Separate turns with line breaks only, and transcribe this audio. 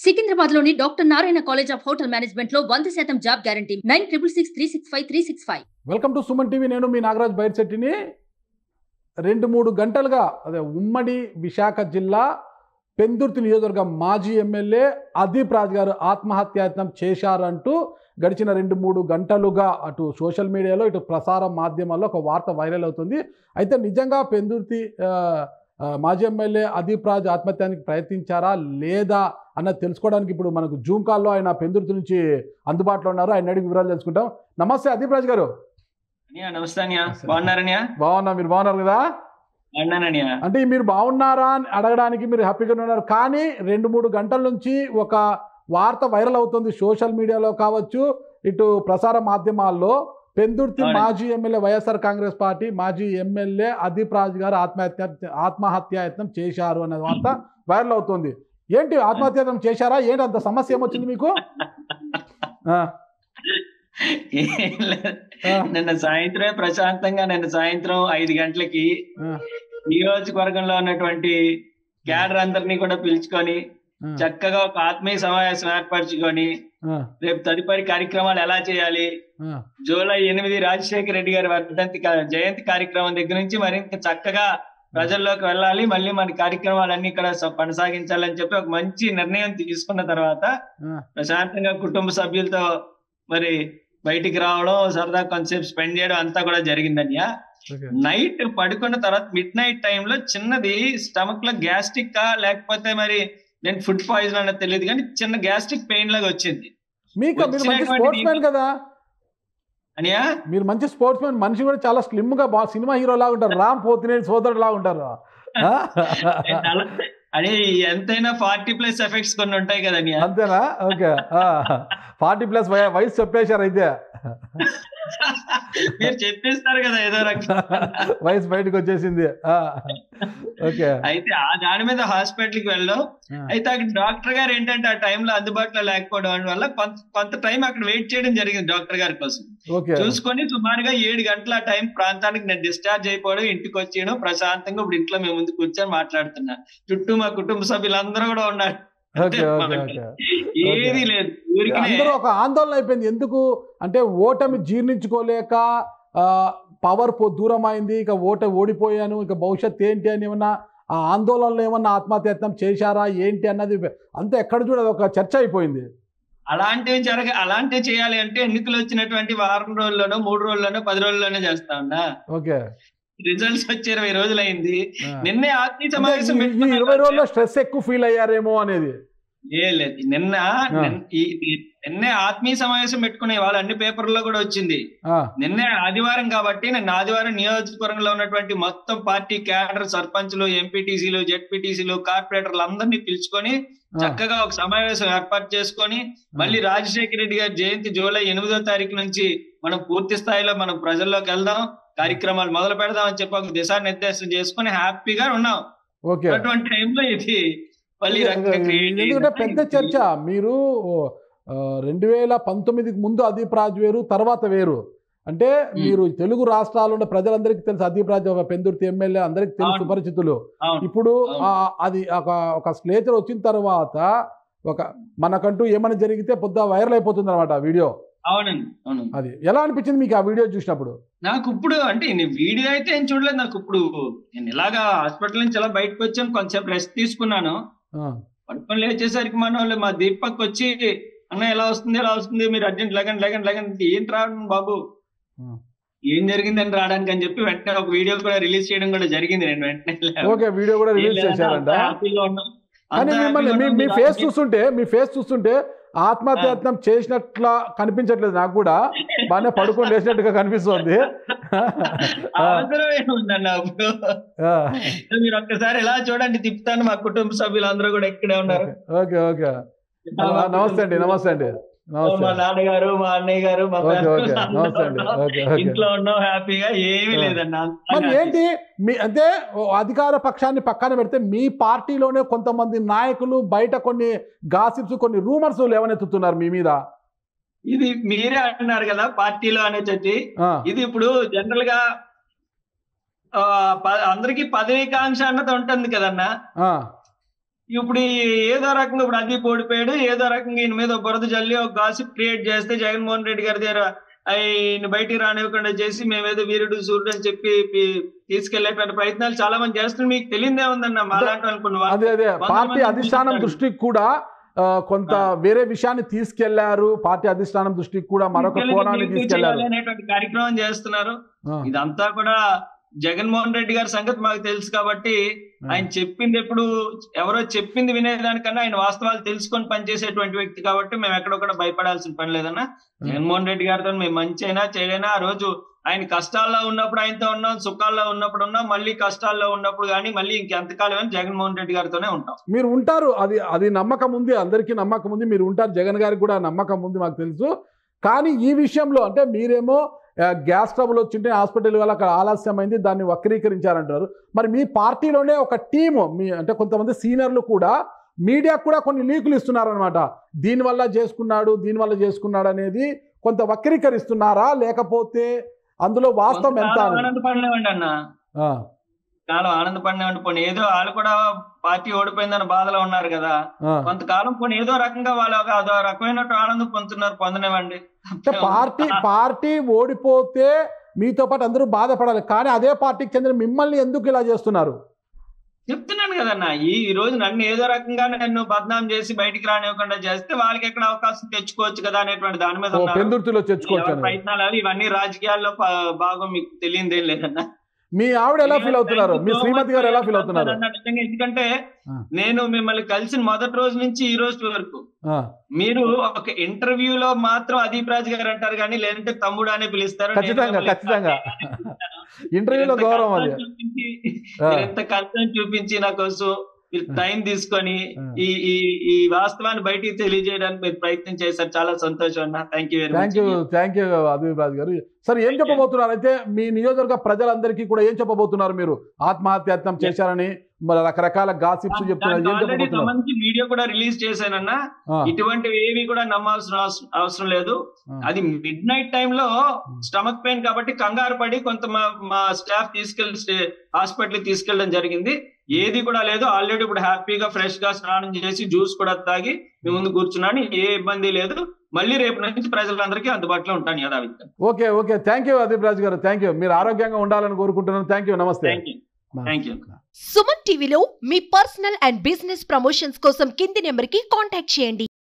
సికింద్రాబాద్ లోని doctor Narayana college of hotel management లో వంద శాతం job guarantee nine triple six three six five three six five
welcome to Suman TV నేను మీ నాగరాజ్ బైర్శెట్టిని రెండు మూడు గంటలుగా అదే ఉమ్మడి విశాఖ జిల్లా పెందుర్తి నియోజకవర్గం మాజీ ఎమ్మెల్యే అదీప్ రాజ్ గారు ఆత్మహత్యాయత్నం చేశారంటూ గడిచిన రెండు మూడు గంటలుగా అటు సోషల్ మీడియాలో ఇటు ప్రసార మాధ్యమాల్లో ఒక వార్త వైరల్ అవుతుంది అయితే నిజంగా పెందుర్తి ఆ, ఆ, మాజీ ఎమ్మెల్యే అదీప్ రాజ్ ఆత్మహత్యానికి ప్రయత్నించారా లేదా అన్నది తెలుసుకోవడానికి ఇప్పుడు మనకు జూమ్ కాల్లో ఆయన పెందుర్తి నుంచి అందుబాటులో ఉన్నారు ఆయన అడిగి వివరాలు తెలుసుకుంటాం నమస్తే అదీప్ రాజ్ గారు
అనియా నమస్తే అనియా బాగున్నారనియా
బాగున్నా మీరు బాగున్నారు కదా
బాగున్నాననియా
అంటే మీరు బాగున్నారా అని అడగడానికి మీరు హ్యాపీగా ఉన్నారు కానీ రెండు మూడు గంటల నుంచి ఒక వార్త వైరల్ అవుతుంది సోషల్ మీడియాలో కావచ్చు ఇటు ప్రసార మాధ్యమాల్లో పెందుర్తి
అవునండి.
మాజీ ఎమ్మెల్యే వైఎస్ఆర్ కాంగ్రెస్ పార్టీ మాజీ ఎమ్మెల్యే అదీప్ రాజ్ గారు ఆత్మహత్య ఆత్మహత్యాయత్నం చేశారు అనే వార్త వైరల్ అవుతుంది ఏంటి ఆత్మహత్యాయత్నం చేశారా ఏంటి అంత సమస్య ఏమొచ్చింది మీకు ఆ,
ఏం లేదు.
ఆ,
నిన్న సాయంత్రం ప్రశాంతంగా నిన్న సాయంత్రం ఐదు గంటలకి
ఆ,
నియోజకవర్గంలో ఉన్నటువంటి క్యాడర్ అందరినీ కూడా పిలుచుకొని
ఆ,
చక్కగా ఒక ఆత్మీయ సమావేశం ఏర్పరచుకొని
ఆ,
రేపు తదుపరి కార్యక్రమాలు ఎలా చేయాలి
ఆ,
జూలై ఎనిమిది రాజశేఖర రెడ్డి గారి వర్ధంతి కా- జయంతి కార్యక్రమం దగ్గర నుంచి మరింత చక్కగా ప్రజల్లోకి వెళ్ళాలి మళ్ళీ మన కార్యక్రమాలన్నీ ఇక్కడ స- కొనసాగించాలని చెప్పి ఒక మంచి నిర్ణయం తీసుకున్న తర్వాత
ఆ,
ప్రశాంతంగా కుటుంబ సభ్యులతో మరి బయటికి రావడం సరదా కొంతసేపు స్పెండ్ చేయడం అంతా కూడా జరిగిందన్యా
ఓకే.
నైట్ పడుకున్న తర్వాత మిడ్ నైట్ టైంలో చిన్నది స్టమక్ లో గ్యాస్ట్రిక్ కా లేకపోతే మరి నేను ఫుడ్ పాయిజన్ అన్నది తెలియదు కానీ చిన్న గ్యాస్ట్రిక్ పెయిన్ లాగా వచ్చింది
మీకు మీరు మంచి
వచ్చినటువంటి
స్పోర్ట్స్ మ్యాన్ కదా
అనియా
మీరు మంచి స్పోర్ట్స్ మ్యాన్ మనిషి కూడా చాలా స్లిమ్ గా బా సినిమా హీరో లాగా ఉంటారు రామ్ పోతినేని సోదరుడు లాగా ఉంటారు ఆ?
అదే ఎంతైనా ఫార్టీ ప్లస్ ఎఫెక్ట్స్ కొన్ని ఉంటాయి కదా అనియా
అంతేనా ఓకే ఫార్టీ ప్లస్ వయసు చెప్పేశారు అయితే
మీరు చెప్పేస్తారు కదా ఏదో రకంగా
వయసు బయటకు వచ్చేసింది ఆ, ఓకే
అయితే ఆ దాని మీద హాస్పిటల్ కి వెళ్ళడం
ఆ,
అయితే అక్కడ డాక్టర్ గారు ఏంటంటే ఆ టైంలో అందుబాటులో లేకపోవడం వల్ల కొంత కొంత టైం అక్కడ వెయిట్ చేయడం జరిగింది డాక్టర్ గారి కోసం
ఓకే
చూసుకొని సుమారుగా ఏడు గంటల ఆ టైం ప్రాంతానికి నేను డిశ్చార్జ్ అయిపోవడం ఇంటికి వచ్చేయడం ప్రశాంతంగా ఇప్పుడు ఇంట్లో మేము ముందు కూర్చొని మాట్లాడుతున్నా చుట్టూ మా కుటుంబ సభ్యులందరూ కూడా ఉన్నారు
ఓకే ఓకే ఓకే
ఏది లేదు ఊరికే
అందరూ ఒక ఆందోళన అయిపోయింది ఎందుకు అంటే ఓటమి జీర్ణించుకోలేక పవర్ పో దూరం అయింది ఇక ఓట ఓడిపోయాను ఇక భవిష్యత్ ఏంటి అని ఏమన్నా ఆ ఆందోళనలో ఏమన్నా ఆత్మహత్యత్నం చేశారా ఏంటి అన్నది అంతా ఎక్కడ చూడదు ఒక చర్చ అయిపోయింది
అలాంటివి జరగ అలాంటివి చేయాలి అంటే ఎన్నికలు వచ్చినటువంటి వారం రోజుల్లోనో మూడు రోజుల్లోనో పది రోజుల్లోనే చేస్తా ఉన్నా
ఓకే
రిజల్ట్స్ వచ్చి ఇరవై రోజులు అయింది
ఆ.
నిన్నే ఆత్మీయ
అంటే
సమావేశం
ఈ- ఈ
పెట్టుకున్నాం
ఇరవై
కదా.
రోజుల్లో స్ట్రెస్ ఎక్కువ ఫీల్ అయ్యారేమో అనేది
ఏ లేదు నిన్న నిన్న- ఈ- ఈ- నిన్నే ఆత్మీయ సమావేశం పెట్టుకునే వాళ్ళు అన్ని పేపర్లో కూడా వచ్చింది
ఆ,
నిన్నే ఆదివారం కాబట్టి నిన్న ఆదివారం నియోజకవర్గంలో ఉన్నటువంటి మొత్తం పార్టీ క్యాడర్ సర్పంచ్లు ఎంపీటీసీలు జెడ్పీటీసీలు కార్పొరేటర్లు అందరినీ పిలుచుకొని
ఆ,
చక్కగా ఒక సమావేశం ఏర్పాటు చేసుకొని మళ్ళీ రాజశేఖర రెడ్డి గారి జయంతి జూలై ఎనిమిదో తారీఖు నుంచి మనం పూర్తి స్థాయిలో మనం ప్రజల్లోకి వెళ్దాం కార్యక్రమాలు మొదలు పెడదాం అని చెప్పి ఒక దిశానిర్దేశం చేసుకొని హ్యాపీగా ఉన్నాం
ఓకే
అటువంటి టైంలో ఇది మళ్ళీ రకంగా create
ఎందుకంటే పెద్ద
అయింది.
చర్చ మీరు ఆ, రెండు వేల పంతొమ్మిదికి ముందు అదీప్ రాజ్ వేరు తర్వాత వేరు అంటే మీరు తెలుగు రాష్ట్రాల్లో ఉన్న ప్రజలందరికీ తెలుసు అదీప్ రాజ్ ఒక పెందుర్తి ఎమ్మెల్యే అందరికీ తెలుసు
అవును.
సుపరిచితులు
అవును
ఇప్పుడు
అవును.
ఆ, అది ఒక ఒక స్లేచర్ వచ్చిన తర్వాత ఒక మనకంటూ ఏమైనా జరిగితే పొద్దు వైరల్ అయిపోతుంది అనమాట వీడియో
అవునండి అవును
అది ఎలా అనిపించింది మీకు ఆ వీడియో చూసినప్పుడు
నాకు ఇప్పుడు అంటే నేను వీడియో అయితే ఏం చూడలేదు నాకు ఇప్పుడు నేను ఇలాగా హాస్పిటల్ నుంచి ఇలా బయటకు వచ్చాను కొంచెం రెస్ట్ తీసుకున్నాను
ఆ,
పడుకొని లేచేసరికి మన వాళ్ళు మా దీపక్ వచ్చి అన్న ఎలా వస్తుంది ఎలా వస్తుంది మీరు అర్జెంట్ లేకండి లేకండి లేకండి ఏంటి రావడం బాబు
ఆ.
ఏం జరిగిందని రావడానికి అని చెప్పి వెంటనే ఒక వీడియో కూడా రిలీజ్ చేయడం కూడా జరిగింది నేను వెంటనే
ఓకే వీడియో కూడా
ఏం
రిలీజ్
లేదన్నా,
చేశారంట
అంతా హ్యాపీగా ఉన్నాం.
కానీ
అంతా
మిమ్మల్ని
హ్యాపీగా
మీ
ఉన్నాం.
మీ
మీరు
ఫేస్
ఆరోగ్యం-
చూస్తుంటే మీ ఫేస్ చూస్తుంటే ఆత్మహత్యత్నం చేసినట్లా కనిపించట్లేదు నాకు కూడా బాగానే పడుకొని లేచినట్టుగా కనిపిస్తుంది
అవసరం ఏముందన్న అప్పుడు
ఆ,
మీరు ఒక్కసారి ఎలా చూడండి తిప్పుతాను మా కుటుంబ సభ్యులందరూ కూడా ఇక్కడే ఉన్నారు
ఓకే ఓకే నమస్తే అండి నమస్తే అండి నమస్తే
మా నాన్నగారు మా అన్నయ్య గారు మా
ఓకే
family
ఓకే
అందరూ
నమస్తే అండి
ఉన్నాం.
ఓకే ఓకే
ఇంట్లో ఉన్నాం హ్యాపీగా ఏమీ
ఆ.
లేదన్న అంతా
మరి
happy.
ఏంటి మీ అంటే ఓ అధికార పక్షాన్ని పక్కన పెడితే మీ పార్టీలోనే కొంతమంది నాయకులు బయట కొన్ని గాసిప్స్ కొన్ని రూమర్స్ లేవనెత్తుతున్నారు మీ మీద
ఇది మీరే అంటున్నారు కదా పార్టీలో అనే చెప్పి
ఆ,
ఇది ఇప్పుడు జనరల్ గా ఆ, ప- అందరికీ పదవీకాంక్ష అన్నది ఉంటుంది కదన్నా
ఆ,
ఇప్పుడు ఈ ఏదో రకంగా ఇప్పుడు అదీప్ ఓడిపోయాడు ఏదో రకంగా ఈయన మీద ఒక బురద జల్లి ఒక గాసిప్ క్రియేట్ చేస్తే జగన్మోహన్ రెడ్డి గారి దగ్గర ఆయన బయటికి రానివ్వకుండా చేసి మేమేదో వీరుడు సూర్యుడు అని చెప్పి పి- తీసుకెళ్లేటువంటి ప్రయత్నాలు చాలా మంది చేస్తున్నారు మీకు తెలియదే ఉందన్న మాలాంటి అనుకున్న
అదే అదే
వంద
పార్టీ
మంది
అధిష్టానం
చూస్తారు.
దృష్టికి కూడా ఆ, కొంత వేరే విషయాన్ని తీసుకెళ్లారు పార్టీ అధిష్టానం దృష్టికి కూడా మరొక కోణాన్ని తీసుకెళ్లారు
అనేటువంటి కార్యక్రమం చేస్తున్నారు
ఆ,
ఇదంతా కూడా జగన్మోహన్ రెడ్డి గారి సంగతి మాకు తెలుసు కాబట్టి ఆయన చెప్పింది ఎప్పుడు ఎవరో చెప్పింది వినేదానికన్నా ఆయన వాస్తవాలు తెలుసుకొని పనిచేసేటువంటి వ్యక్తి కాబట్టి మేము ఎక్కడొక్కడ భయపడాల్సిన పని లేదన్నా జగన్మోహన్ రెడ్డి గారితో మేము మంచి అయినా చెడైనా ఆ రోజు ఆయన కష్టాల్లో ఉన్నప్పుడు ఆయనతో ఉన్నాం సుఖాల్లో ఉన్నప్పుడు ఉన్నాం మళ్ళీ కష్టాల్లో ఉన్నప్పుడు కానీ మళ్ళీ ఇంకెంతకాలం అని జగన్మోహన్ రెడ్డి గారితోనే ఉంటాం
మీరు ఉంటారు అది అది నమ్మకం ఉంది అందరికీ నమ్మకం ఉంది మీరు ఉంటారు జగన్ గారికి కూడా నమ్మకం ఉంది మాకు తెలుసు కానీ ఈ విషయంలో అంటే మీరేమో ఆ, గ్యాస్ ట్రబుల్ వచ్చింటే హాస్పిటల్ వల్ల అక్కడ ఆలస్యమైంది దాన్ని వక్రీకరించారంటారు మరి మీ పార్టీలోనే ఒక టీము మీ అంటే కొంతమంది సీనియర్లు కూడా మీడియాకు కూడా కొన్ని లీకులు ఇస్తున్నారనమాట దీనివల్ల చేసుకున్నాడు దీనివల్ల చేసుకున్నాడు అనేది కొంత వక్రీకరిస్తున్నారా లేకపోతే అందులో వాస్తవం ఎంత
కొంతకాలం
అని?
ఆనందపడలేమండి అన్న
ఆ,
కాలం ఆనందపడినామండి పోనీ ఏదో వాళ్ళు కూడా పార్టీ ఓడిపోయిందని బాధలో ఉన్నారు కదా
ఆ.
కొంతకాలం పోనీ ఏదో రకంగా వాళ్ళు ఒక అదో రకమైన ఆనందం పొందుతున్నారు పొందనివ్వండి
అంటే పార్టీ పార్టీ ఓడిపోతే మీతో పాటు అందరూ బాధపడాలి కానీ అదే పార్టీకి చెందిన మిమ్మల్ని ఎందుకు ఇలా చేస్తున్నారు
చెప్తున్నాను కదన్న ఈ ఈ రోజు నన్ను ఏదో రకంగా నన్ను బద్నాం చేసి బయటికి రానివ్వకుండా చేస్తే వాళ్ళకి ఎక్కడ అవకాశం తెచ్చుకోవచ్చు కదా అనేటువంటి దాని మీద
ఓ,
ఉన్నారు.
పెందుర్తిలో తెచ్చుకోవచ్చు
ఎవరి
అనేది.
ప్రయత్నాలు అవి ఇవన్నీ రాజకీయాల్లో ప- భాగం మీకు తెలియదేం లేదన్న
మీ ఆవిడ ఎలా ఫీల్ అవుతున్నారు మీ శ్రీమతి గారు ఎలా ఫీల్ అవుతున్నారు
అన్న నిజంగా ఎందుకంటే
ఆ.
నేను మిమ్మల్ని కలిసిన మొదటి రోజు నుంచి ఈ రోజు వరకు
ఆ,
మీరు ఒక ఇంటర్వ్యూలో మాత్రం అదీప్ రాజ్ గారు అంటారు కానీ లేదంటే తమ్ముడు అనే పిలుస్తారు నేను
ఖచ్చితంగా
మిమ్మల్ని
ఖచ్చితంగా
పిలుస్తాను.
ఇంటర్వ్యూలో
మీరు ఎంత
గౌరవం అది
కష్టం చూపించి
ఆ,
మీరు ఎంత కష్టం చూపించి నా కోసం మీరు టైం తీసుకొని
ఆ.
ఈ ఈ ఈ వాస్తవాన్ని బయటికి తెలియజేయడానికి మీరు ప్రయత్నం చేశారు చాలా సంతోషం అన్న thank you very
thank you
much
thank you Adeep Raju garu సరే ఏం చెప్పబోతున్నారు అయితే మీ నియోజకవర్గ ప్రజలందరికీ కూడా ఏం చెప్పబోతున్నారు మీరు ఆత్మహత్యాత్నం చేశారని మరి రకరకాల గాసిప్స్ చెప్తున్నారు ఏం
ఆల్రెడీ
చెప్పబోతున్నారు
సంబంధించి వీడియో కూడా రిలీజ్ చేశానన్నా
ఆ,
ఇటువంటివి ఏవి కూడా నమ్మాల్సిన అవసరం- అవసరం లేదు
ఆ.
అది మిడ్ నైట్ టైంలో స్టమక్ పెయిన్ కాబట్టి కంగారు పడి కొంత మా- మా స్టాఫ్ తీసుకెళ్లి హాస్పిటల్ తీసుకెళ్ళడం జరిగింది ఏది కూడా లేదు ఆల్రెడీ ఇప్పుడు హ్యాపీగా ఫ్రెష్ గా స్నానం చేసి జ్యూస్ కూడా తాగి మీ ముందు కూర్చున్నాను ఏ ఇబ్బంది లేదు మళ్ళీ రేపు నుంచి ప్రజలందరికీ అందుబాటులో ఉంటాను యథావిధంగా
okay okay thank you Adeep Raju garu thank you మీరు ఆరోగ్యంగా ఉండాలని కోరుకుంటున్నాను థ్యాంక్ యూ నమస్తే
thank you thank you
Suman టీవీలో మీ పర్సనల్ అండ్ బిజినెస్ ప్రమోషన్స్ కోసం కింది నెంబర్కి కాంటాక్ట్ చేయండి